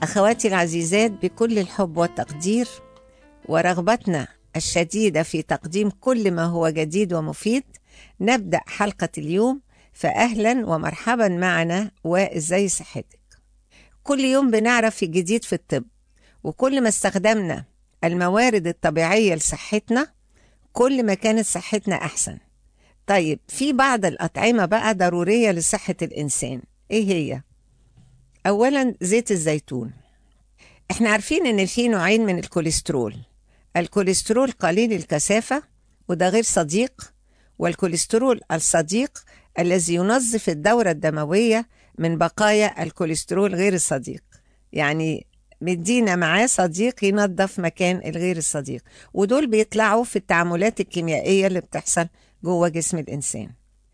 أخواتي العزيزات بكل الحب والتقدير ورغبتنا الشديدة في تقديم كل ما هو جديد ومفيد نبدأ حلقة اليوم فأهلا ومرحبا معنا وإزاي صحتك كل يوم بنعرف في جديد في الطب وكل ما استخدمنا الموارد الطبيعية لصحتنا كل ما كانت صحتنا أحسن طيب في بعض الأطعمة بقى ضرورية لصحة الإنسان إيه هي؟ أولا زيت الزيتون احنا عارفين ان في نوعين من الكوليسترول الكوليسترول قليل الكثافة وده غير صديق والكوليسترول الصديق الذي ينظف الدورة الدموية من بقايا الكوليسترول غير الصديق يعني مدينا معاه صديق ينظف مكان الغير الصديق ودول بيطلعوا في التعاملات الكيميائية اللي بتحصل جوه جسم الإنسان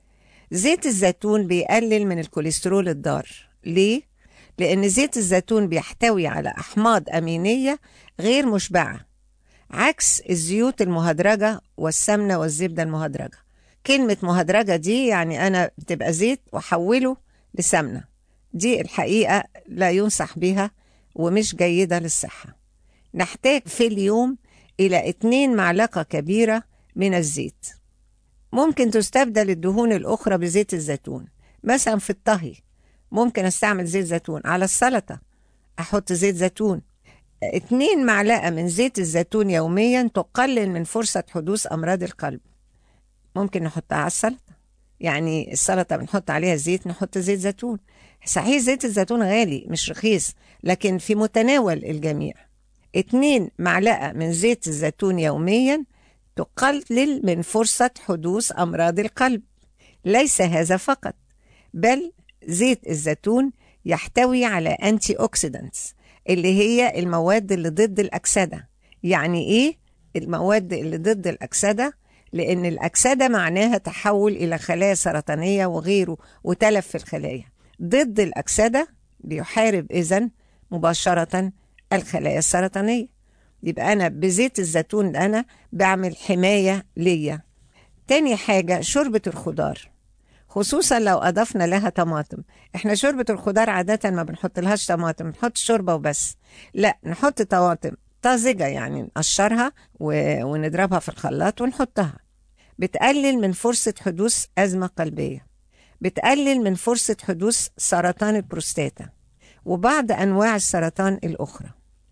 زيت الزيتون بيقلل من الكوليسترول الضار ليه؟ لأن زيت الزيتون بيحتوي على أحماض أمينية غير مشبعة عكس الزيوت المهدرجة والسمنة والزبدة المهدرجة كلمة مهدرجة دي يعني أنا بتبقى زيت وحوله لسمنة دي الحقيقة لا ينصح بها ومش جيدة للصحة نحتاج في اليوم إلى 2 معلقة كبيرة من الزيت ممكن تستبدل الدهون الأخرى بزيت الزيتون مثلا في الطهي ممكن استعمل زيت زيتون على السلطة احط زيت زيتون اتنين معلقة من زيت الزيتون يوميا تقلل من فرصة حدوث أمراض القلب ممكن نحطها على السلطة يعني السلطة بنحط عليها زيت نحط زيت زيتون صحيح زيت الزيتون غالي مش رخيص لكن في متناول الجميع اتنين معلقة من زيت الزيتون يوميا تقلل من فرصة حدوث أمراض القلب ليس هذا فقط بل زيت الزيتون يحتوي على أنتي أوكسيدانتس اللي هي المواد اللي ضد الأكسدة يعني إيه المواد اللي ضد الأكسدة لأن الأكسدة معناها تحول إلى خلايا سرطانية وغيره وتلف في الخلايا ضد الأكسدة بيحارب إذن مباشرة الخلايا السرطانية يبقى أنا بزيت الزيتون أنا بعمل حماية ليا تاني حاجة شوربة الخضار خصوصا لو اضفنا لها طماطم احنا شوربه الخضار عاده ما بنحط لهاش طماطم بنحط شوربه وبس لا نحط طماطم طازجه يعني نقشرها و... ونضربها في الخلاط ونحطها بتقلل من فرصه حدوث ازمه قلبيه بتقلل من فرصه حدوث سرطان البروستاتا وبعض انواع السرطان الاخرى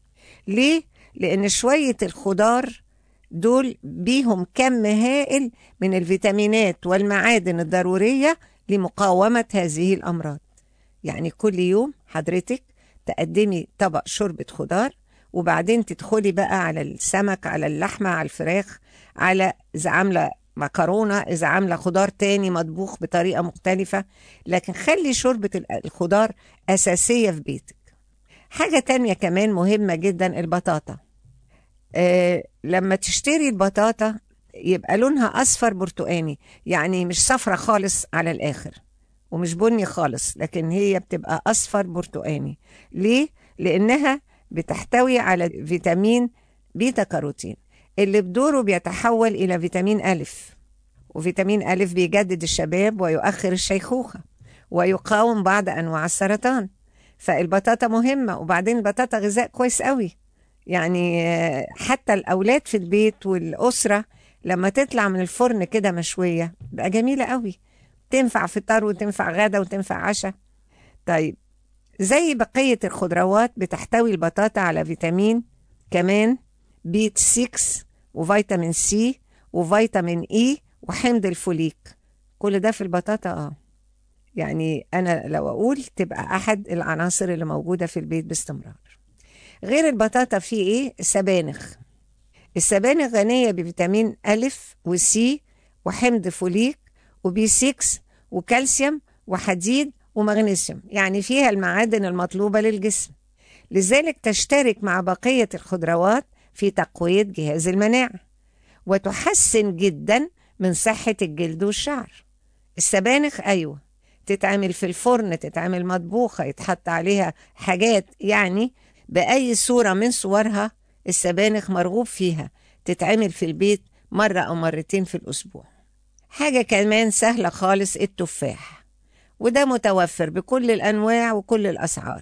ليه لان شويه الخضار دول بيهم كم هائل من الفيتامينات والمعادن الضرورية لمقاومة هذه الأمراض يعني كل يوم حضرتك تقدمي طبق شوربة خضار وبعدين تدخلي بقى على السمك على اللحمة على الفراخ على إذا عاملة مكرونة إذا عاملة خضار تاني مطبوخ بطريقة مختلفة لكن خلي شوربة الخضار أساسية في بيتك حاجة تانية كمان مهمة جدا البطاطا آه لما تشتري البطاطا يبقى لونها أصفر برتقاني يعني مش صفرة خالص على الآخر ومش بني خالص لكن هي بتبقى أصفر برتقاني ليه؟ لأنها بتحتوي على فيتامين بيتا كاروتين اللي بدوره بيتحول إلى فيتامين ألف وفيتامين ألف بيجدد الشباب ويؤخر الشيخوخة ويقاوم بعض أنواع السرطان فالبطاطا مهمة وبعدين البطاطا غذاء كويس قوي يعني حتى الأولاد في البيت والأسرة لما تطلع من الفرن كده مشوية بقى جميلة قوي تنفع فطار وتنفع غدا وتنفع عشاء طيب زي بقية الخضروات بتحتوي البطاطا على فيتامين كمان بي 6 وفيتامين سي وفيتامين اي وحمض الفوليك كل ده في البطاطا اه يعني انا لو اقول تبقى احد العناصر اللي موجودة في البيت باستمرار غير البطاطا في ايه السبانخ السبانخ غنية بفيتامين ألف وسي وحمض فوليك وبي 6 وكالسيوم وحديد ومغنيسيوم يعني فيها المعادن المطلوبة للجسم لذلك تشترك مع بقية الخضروات في تقوية جهاز المناعة وتحسن جدا من صحة الجلد والشعر السبانخ أيوة تتعمل في الفرن تتعمل مطبوخة يتحط عليها حاجات يعني بأي صورة من صورها السبانخ مرغوب فيها تتعمل في البيت مرة أو مرتين في الأسبوع حاجة كمان سهلة خالص التفاح وده متوفر بكل الأنواع وكل الأسعار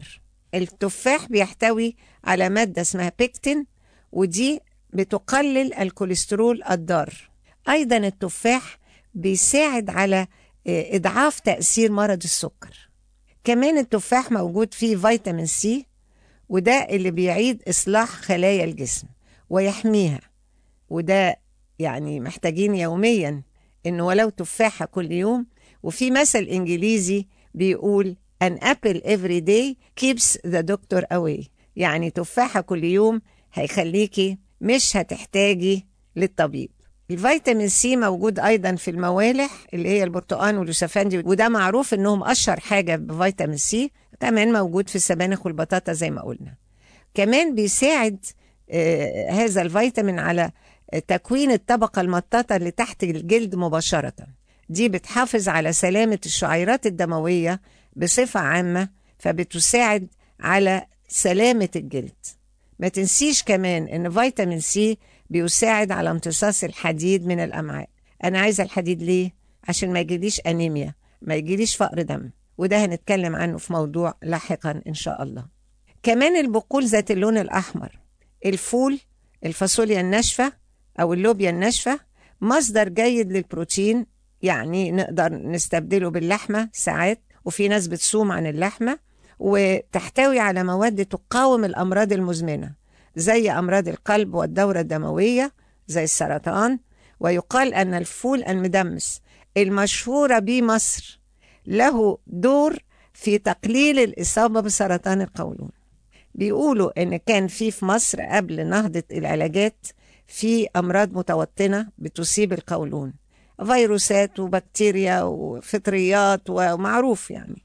التفاح بيحتوي على مادة اسمها بيكتين ودي بتقلل الكوليسترول الضار أيضا التفاح بيساعد على آه، إضعاف تأثير مرض السكر كمان التفاح موجود فيه فيتامين سي وده اللي بيعيد إصلاح خلايا الجسم ويحميها وده يعني محتاجين يوميا إنه ولو تفاحة كل يوم وفي مثل إنجليزي بيقول an apple every day keeps the doctor away يعني تفاحة كل يوم هيخليكي مش هتحتاجي للطبيب الفيتامين سي موجود ايضا في الموالح اللي هي البرتقال واليوسفندي وده معروف انهم اشهر حاجه بفيتامين سي كمان موجود في السبانخ والبطاطا زي ما قلنا كمان بيساعد آه هذا الفيتامين على تكوين الطبقه المطاطه اللي تحت الجلد مباشره دي بتحافظ على سلامه الشعيرات الدمويه بصفه عامه فبتساعد على سلامه الجلد ما تنسيش كمان ان فيتامين سي بيساعد على امتصاص الحديد من الامعاء انا عايزه الحديد ليه عشان ما يجيليش انيميا ما يجيليش فقر دم وده هنتكلم عنه في موضوع لاحقا ان شاء الله كمان البقول ذات اللون الاحمر الفول الفاصوليا الناشفه او اللوبيا الناشفه مصدر جيد للبروتين يعني نقدر نستبدله باللحمه ساعات وفي ناس بتصوم عن اللحمه وتحتوي على مواد تقاوم الامراض المزمنه زي امراض القلب والدوره الدمويه زي السرطان ويقال ان الفول المدمس المشهوره بمصر له دور في تقليل الاصابه بسرطان القولون بيقولوا ان كان في في مصر قبل نهضه العلاجات في امراض متوطنه بتصيب القولون فيروسات وبكتيريا وفطريات ومعروف يعني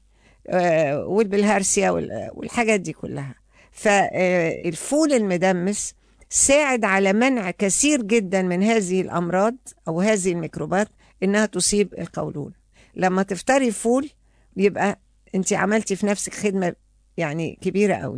والبلهارسيا والحاجات دي كلها فالفول المدمس ساعد على منع كثير جدا من هذه الامراض او هذه الميكروبات انها تصيب القولون لما تفطري فول يبقى انت عملتي في نفسك خدمه يعني كبيره قوي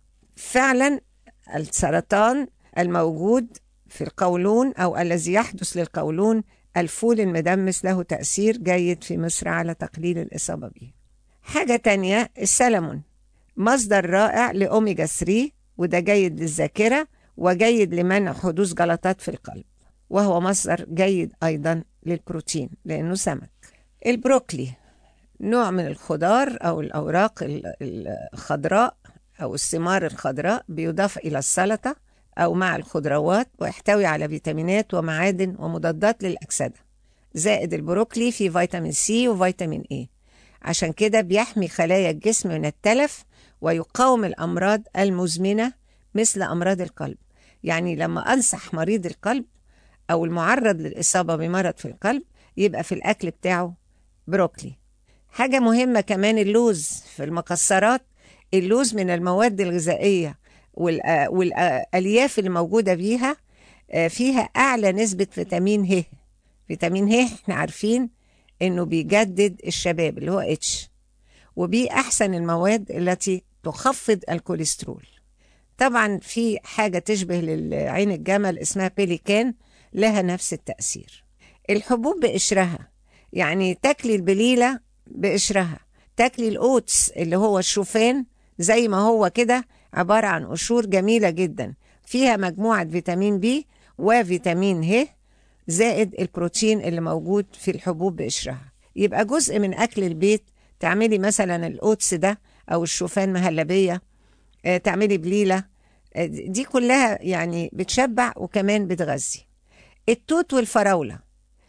فعلا السرطان الموجود في القولون او الذي يحدث للقولون الفول المدمس له تاثير جيد في مصر على تقليل الاصابه به حاجه تانية السلمون مصدر رائع لأوميجا 3 وده جيد للذاكرة وجيد لمنع حدوث جلطات في القلب وهو مصدر جيد أيضا للبروتين لأنه سمك البروكلي نوع من الخضار أو الأوراق الخضراء أو الثمار الخضراء بيضاف إلى السلطة أو مع الخضروات ويحتوي على فيتامينات ومعادن ومضادات للأكسدة زائد البروكلي فيه فيتامين سي وفيتامين اي عشان كده بيحمي خلايا الجسم من التلف ويقاوم الأمراض المزمنة مثل أمراض القلب يعني لما أنصح مريض القلب أو المعرض للإصابة بمرض في القلب يبقى في الأكل بتاعه بروكلي حاجة مهمة كمان اللوز في المكسرات اللوز من المواد الغذائية والألياف اللي موجودة فيها فيها أعلى نسبة فيتامين ه فيتامين ه احنا عارفين انه بيجدد الشباب اللي هو اتش وبيه احسن المواد التي تخفض الكوليسترول طبعا في حاجة تشبه للعين الجمل اسمها بيليكان لها نفس التأثير الحبوب بقشرها يعني تاكلي البليلة بقشرها تاكلي الأوتس اللي هو الشوفان زي ما هو كده عبارة عن قشور جميلة جدا فيها مجموعة فيتامين بي وفيتامين ه زائد البروتين اللي موجود في الحبوب بقشرها يبقى جزء من أكل البيت تعملي مثلا الأوتس ده أو الشوفان مهلبية تعملي بليلة دي كلها يعني بتشبع وكمان بتغذي التوت والفراولة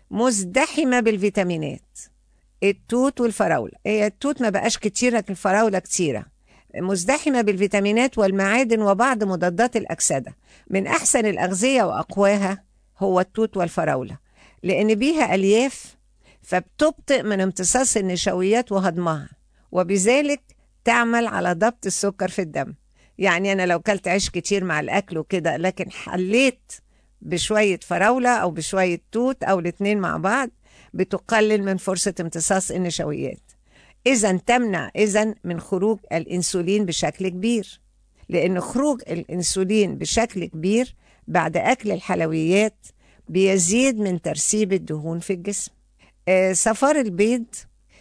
مزدحمة بالفيتامينات التوت والفراولة هي التوت ما بقاش كتير لكن الفراولة كتيرة مزدحمة بالفيتامينات والمعادن وبعض مضادات الأكسدة من أحسن الأغذية وأقواها هو التوت والفراولة لأن بيها ألياف فبتبطئ من امتصاص النشويات وهضمها وبذلك تعمل على ضبط السكر في الدم يعني أنا لو كلت عيش كتير مع الأكل وكده لكن حليت بشوية فراولة أو بشوية توت أو الاتنين مع بعض بتقلل من فرصة امتصاص النشويات إذا تمنع إذا من خروج الأنسولين بشكل كبير لأن خروج الأنسولين بشكل كبير بعد أكل الحلويات بيزيد من ترسيب الدهون في الجسم آه صفار البيض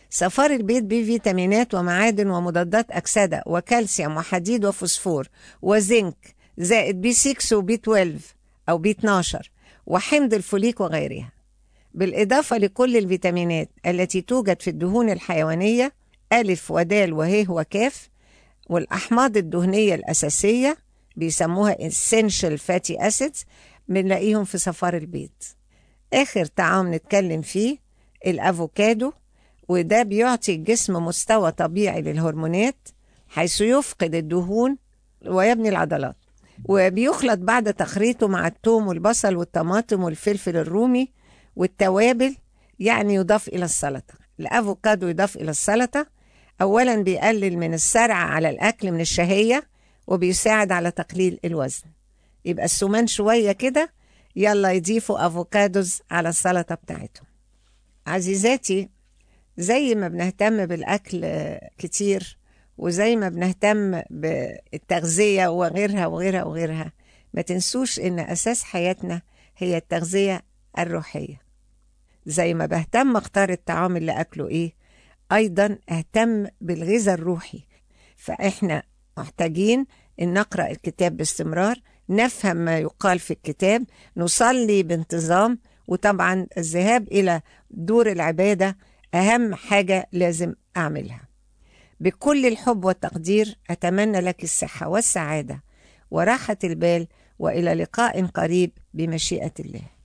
صفار البيض بيه فيتامينات ومعادن ومضادات أكسدة وكالسيوم وحديد وفوسفور وزنك زائد بي 6 وبي 12 أو بي 12 وحمض الفوليك وغيرها بالإضافة لكل الفيتامينات التي توجد في الدهون الحيوانية ألف ودال وه وكاف والأحماض الدهنية الأساسية بيسموها essential fatty acids بنلاقيهم في صفار البيض آخر طعام نتكلم فيه الأفوكادو وده بيعطي الجسم مستوى طبيعي للهرمونات حيث يفقد الدهون ويبني العضلات وبيخلط بعد تخريطه مع الثوم والبصل والطماطم والفلفل الرومي والتوابل يعني يضاف إلى السلطة الأفوكادو يضاف إلى السلطة أولا بيقلل من السرعة على الأكل من الشهية وبيساعد على تقليل الوزن يبقى السمان شوية كده يلا يضيفوا أفوكادوز على السلطة بتاعتهم عزيزاتي زي ما بنهتم بالأكل كتير وزي ما بنهتم بالتغذية وغيرها وغيرها وغيرها ما تنسوش إن أساس حياتنا هي التغذية الروحية زي ما بهتم اختار الطعام اللي أكله إيه أيضا أهتم بالغذاء الروحي فإحنا محتاجين إن نقرأ الكتاب باستمرار نفهم ما يقال في الكتاب نصلي بانتظام وطبعا الذهاب إلى دور العبادة أهم حاجة لازم أعملها بكل الحب والتقدير أتمنى لك الصحة والسعادة وراحة البال وإلى لقاء قريب بمشيئة الله